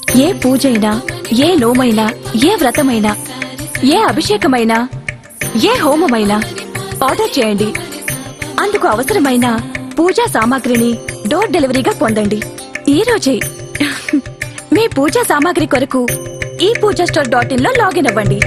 ఏ పూజైనా ఏ నోమైనా ఏ వ్రతమైనా ఏ అభిషేకమైనా ఏ హోమమైనా ఆర్డర్ చేయండి అందుకు అవసరమైన పూజా సామాగ్రిని డోర్ డెలివరీగా పొందండి ఈ రోజే మీ పూజా సామాగ్రి కొరకు ఈ పూజా స్టోర్ డాట్ ఇన్ లో లాగిన్ అవ్వండి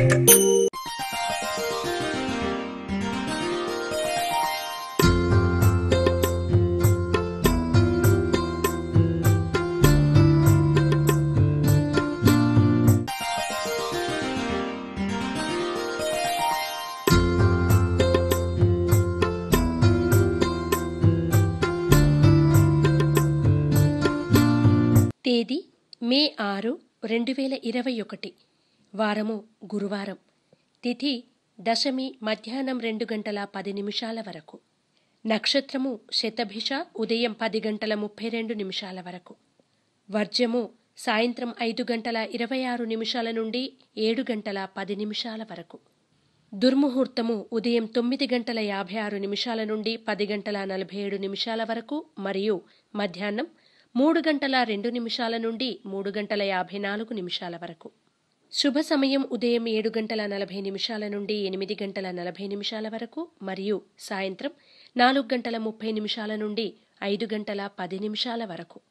తేదీ మే ఆరు రెండు వేల ఇరవై ఒకటి వారము గురువారం తిథి దశమి మధ్యాహ్నం రెండు గంటల పది నిమిషాల వరకు నక్షత్రము శతభిష ఉదయం పది గంటల ముప్పై రెండు నిమిషాల వరకు వర్జ్యము సాయంత్రం ఐదు గంటల ఇరవై ఆరు నిమిషాల నుండి ఏడు గంటల పది నిమిషాల వరకు దుర్ముహూర్తము ఉదయం తొమ్మిది గంటల యాభై ఆరు నిమిషాల నుండి పది గంటల నలభై ఏడు నిమిషాల వరకు మరియు మధ్యాహ్నం మూడు గంటల రెండు నిమిషాల నుండి మూడు గంటల యాభై నాలుగు నిమిషాల వరకు శుభ సమయం ఉదయం ఏడు గంటల నలభై నిమిషాల నుండి ఎనిమిది గంటల నలభై నిమిషాల వరకు మరియు సాయంత్రం నాలుగు గంటల ముప్పై నిమిషాల నుండి ఐదు గంటల పది నిమిషాల వరకు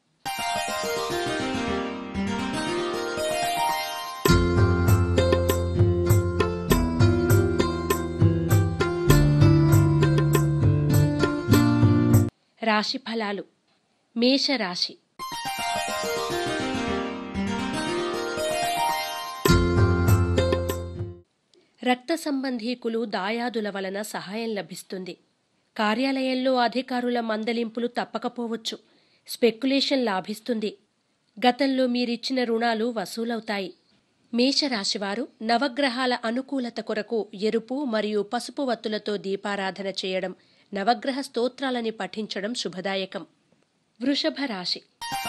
రాశి ఫలాలు మేషరాశి రక్త సంబంధీకులు దాయాదుల వలన సహాయం లభిస్తుంది కార్యాలయంలో అధికారుల మందలింపులు తప్పకపోవచ్చు స్పెక్యులేషన్ లాభిస్తుంది గతంలో మీరిచ్చిన రుణాలు వసూలవుతాయి మేషరాశివారు నవగ్రహాల అనుకూలత కొరకు ఎరుపు మరియు పసుపు వత్తులతో దీపారాధన చేయడం నవగ్రహ స్తోత్రాలని పఠించడం శుభదాయకం వృషభ రాశి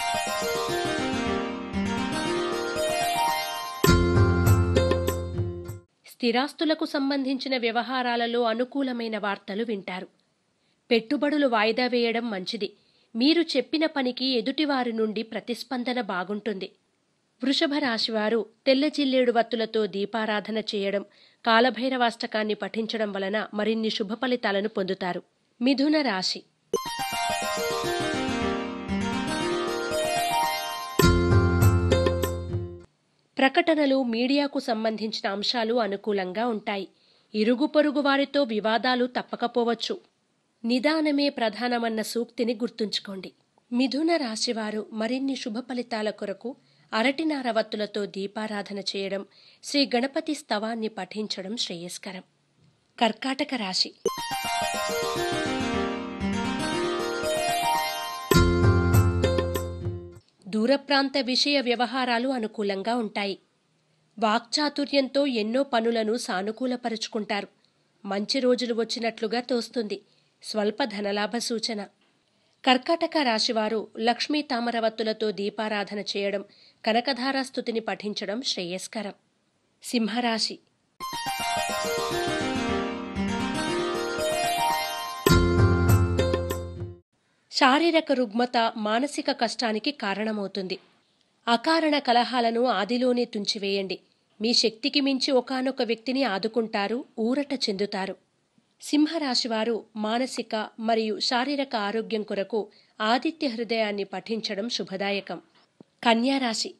స్థిరాస్తులకు సంబంధించిన వ్యవహారాలలో అనుకూలమైన వార్తలు వింటారు పెట్టుబడులు వాయిదా వేయడం మంచిది మీరు చెప్పిన పనికి ఎదుటివారి నుండి ప్రతిస్పందన బాగుంటుంది వృషభ రాశివారు తెల్ల జిల్లేడు వత్తులతో దీపారాధన చేయడం కాలభైరవాష్టకాన్ని పఠించడం వలన మరిన్ని శుభ ఫలితాలను పొందుతారు మిథున రాశి ప్రకటనలు మీడియాకు సంబంధించిన అంశాలు అనుకూలంగా ఉంటాయి ఇరుగు పొరుగు వారితో వివాదాలు తప్పకపోవచ్చు నిదానమే ప్రధానమన్న సూక్తిని గుర్తుంచుకోండి మిథున రాశివారు మరిన్ని శుభ ఫలితాల కొరకు అరటినార వత్తులతో దీపారాధన చేయడం శ్రీ గణపతి స్తవాన్ని పఠించడం శ్రేయస్కరం కర్కాటక రాశి దూర ప్రాంత విషయ వ్యవహారాలు అనుకూలంగా ఉంటాయి వాక్చాతుర్యంతో ఎన్నో పనులను సానుకూలపరుచుకుంటారు మంచి రోజులు వచ్చినట్లుగా తోస్తుంది స్వల్ప ధనలాభ సూచన కర్కాటక రాశివారు లక్ష్మీ తామరవత్తులతో దీపారాధన చేయడం కనకధారా స్థుతిని పఠించడం శ్రేయస్కరం సింహరాశి శారీరక రుగ్మత మానసిక కష్టానికి కారణమవుతుంది అకారణ కలహాలను ఆదిలోనే తుంచివేయండి మీ శక్తికి మించి ఒకానొక వ్యక్తిని ఆదుకుంటారు ఊరట చెందుతారు సింహరాశివారు మానసిక మరియు శారీరక ఆరోగ్యం కొరకు ఆదిత్య హృదయాన్ని పఠించడం శుభదాయకం కన్యారాశి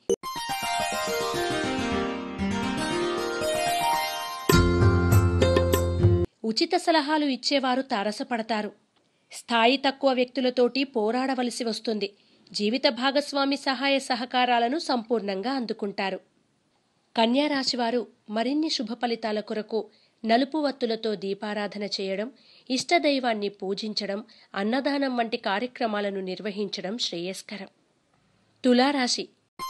ఉచిత సలహాలు ఇచ్చేవారు తారసపడతారు స్థాయి తక్కువ వ్యక్తులతోటి పోరాడవలసి వస్తుంది జీవిత భాగస్వామి సహాయ సహకారాలను సంపూర్ణంగా అందుకుంటారు కన్యారాశివారు మరిన్ని శుభ ఫలితాల కొరకు నలుపు వత్తులతో దీపారాధన చేయడం ఇష్టదైవాన్ని పూజించడం అన్నదానం వంటి కార్యక్రమాలను నిర్వహించడం శ్రేయస్కరం తులారాశి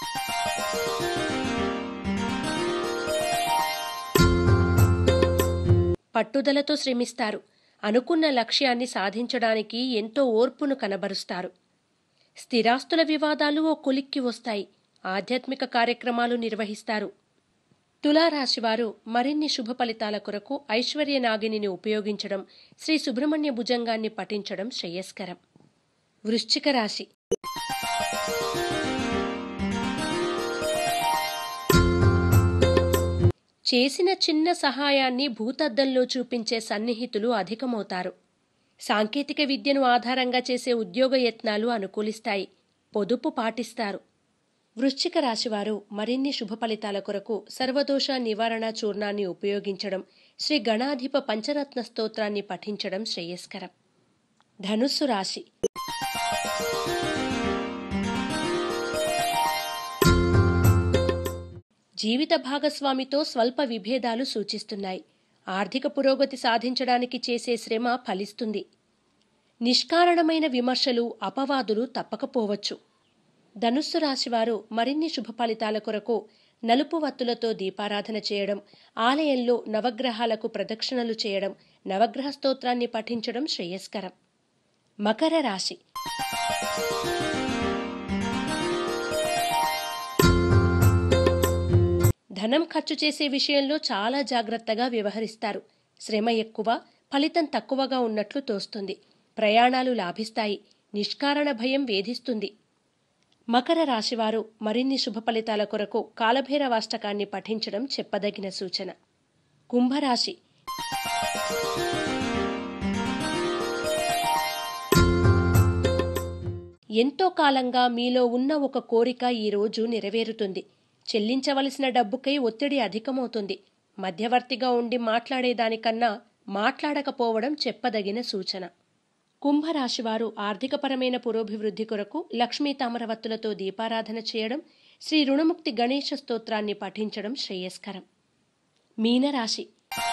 పట్టుదలతో శ్రమిస్తారు అనుకున్న లక్ష్యాన్ని సాధించడానికి ఎంతో ఓర్పును కనబరుస్తారు స్థిరాస్తుల వివాదాలు ఓ కొలిక్కి వస్తాయి ఆధ్యాత్మిక కార్యక్రమాలు నిర్వహిస్తారు తులారాశివారు మరిన్ని శుభ ఫలితాల కొరకు ఐశ్వర్య నాగిని ఉపయోగించడం శ్రీ సుబ్రహ్మణ్య భుజంగాన్ని పఠించడం శ్రేయస్కరం వృశ్చిక రాశి చేసిన చిన్న సహాయాన్ని భూతద్దంలో చూపించే సన్నిహితులు అధికమవుతారు సాంకేతిక విద్యను ఆధారంగా చేసే ఉద్యోగ యత్నాలు అనుకూలిస్తాయి పొదుపు పాటిస్తారు వృశ్చిక రాశివారు మరిన్ని శుభ ఫలితాల కొరకు సర్వదోష నివారణ చూర్ణాన్ని ఉపయోగించడం శ్రీ గణాధిప పంచరత్న స్తోత్రాన్ని పఠించడం శ్రేయస్కరం ధనుస్సు రాశి జీవిత భాగస్వామితో స్వల్ప విభేదాలు సూచిస్తున్నాయి ఆర్థిక పురోగతి సాధించడానికి చేసే శ్రమ ఫలిస్తుంది నిష్కారణమైన విమర్శలు అపవాదులు తప్పకపోవచ్చు ధనుస్సు రాశివారు మరిన్ని శుభ ఫలితాల కొరకు నలుపు వత్తులతో దీపారాధన చేయడం ఆలయంలో నవగ్రహాలకు ప్రదక్షిణలు చేయడం నవగ్రహ స్తోత్రాన్ని పఠించడం శ్రేయస్కరం మకర రాశి ధనం ఖర్చు చేసే విషయంలో చాలా జాగ్రత్తగా వ్యవహరిస్తారు శ్రమ ఎక్కువ ఫలితం తక్కువగా ఉన్నట్లు తోస్తుంది ప్రయాణాలు లాభిస్తాయి నిష్కారణ భయం వేధిస్తుంది మకర రాశివారు మరిన్ని శుభ ఫలితాల కొరకు కాలభైరవాష్టకాన్ని పఠించడం చెప్పదగిన సూచన కుంభరాశి ఎంతో కాలంగా మీలో ఉన్న ఒక కోరిక ఈరోజు నెరవేరుతుంది చెల్లించవలసిన డబ్బుకై ఒత్తిడి అధికమవుతుంది మధ్యవర్తిగా ఉండి మాట్లాడేదానికన్నా మాట్లాడకపోవడం చెప్పదగిన సూచన కుంభరాశివారు ఆర్థికపరమైన పురోభివృద్ధి కొరకు లక్ష్మీ తామరవత్తులతో దీపారాధన చేయడం శ్రీ రుణముక్తి గణేష స్తోత్రాన్ని పఠించడం శ్రేయస్కరం మీనరాశి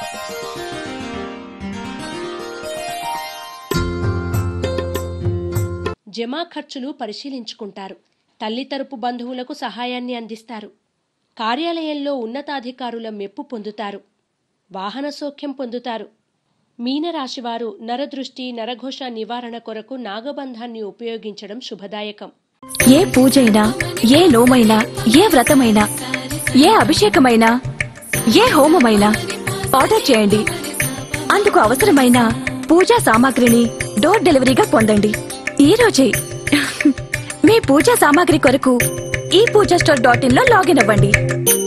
జమా ఖర్చులు పరిశీలించుకుంటారు తల్లి తరపు బంధువులకు సహాయాన్ని అందిస్తారు కార్యాలయంలో ఉన్నతాధికారుల మెప్పు పొందుతారు వాహన సౌఖ్యం పొందుతారు మీనరాశివారు నరదృష్టి నరఘోష నివారణ కొరకు నాగబంధాన్ని ఉపయోగించడం శుభదాయకం ఏ పూజైనా ఏ నోమైనా ఏ వ్రతమైనా ఏ అభిషేకమైనా ఏ హోమమైనా ఆర్డర్ చేయండి అందుకు అవసరమైన పూజా సామాగ్రిని డోర్ డెలివరీగా పొందండి ఈ రోజే మీ పూజా సామాగ్రి కొరకు ఈ పూజా స్టోర్ డాట్ ఇన్ లో లాగిన్ అవ్వండి